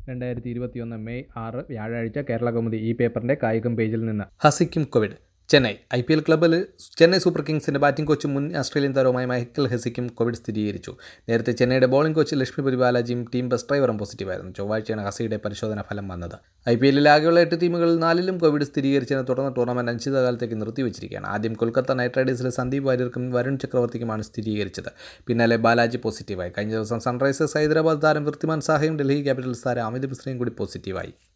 രണ്ടായിരത്തി ഇരുപത്തിയൊന്ന് മെയ് ആറ് വ്യാഴാഴ്ച കേരള കൗമുദി ഈ പേപ്പറിന്റെ കായികം പേജിൽ നിന്ന് ഹസിക്കും Covid Chennai I P L ക്ലബ്ബിൽ ചെന്നൈ സൂപ്പർ കിങ്സിന്റെ ബാറ്റിംഗ് കോച്ചും മുൻ ഓസ്ട്രേലിയൻ താരവുമായ മൈക്കൽ ഹെസിക്കും കോവിഡ് സ്ഥിരീകരിച്ചു നേരത്തെ ചെന്നൈയുടെ ബോളിംഗ് കോച്ച് ലക്ഷ്മിപതി ബാലാജിയും ടീം ബസ് ഡ്രൈവറും പോസിറ്റീവായിരുന്നു ചൊവ്വാഴ്ചയാണ് ഹസിയുടെ പരിശോധന ഫലം വന്നത് ഐ പി എല്ലിൽ ആകെയുള്ള എട്ട് ടീമുകളിൽ നാലിലും കോവിഡ് സ്ഥിരീകരിച്ചതിനെ തുടർന്ന് ടൂർണമെന്റ് അനിശ്ചിതകാലത്തേക്ക് നിർത്തിവച്ചിരിക്കുകയാണ് ആദ്യം കൊൽക്കത്ത നൈറ്റ് റൈഡേഴ്സിലെ സന്ദീപ് വാര്യർക്കും വരുൺ ചക്രവർത്തിക്കുമാണ് സ്ഥിരീകരിച്ചത് പിന്നാലെ ബാലാജി പോസിറ്റീവായി കഴിഞ്ഞ ദിവസം സൺറൈസേഴ്സ് ഹൈദരാബാദ് താരം വൃത്തിമാൻ സാഹയും ഡൽഹി ക്യാപിറ്റൽസ് താരം അമിത് മിശ്രയും കൂടി പോസിറ്റീവായി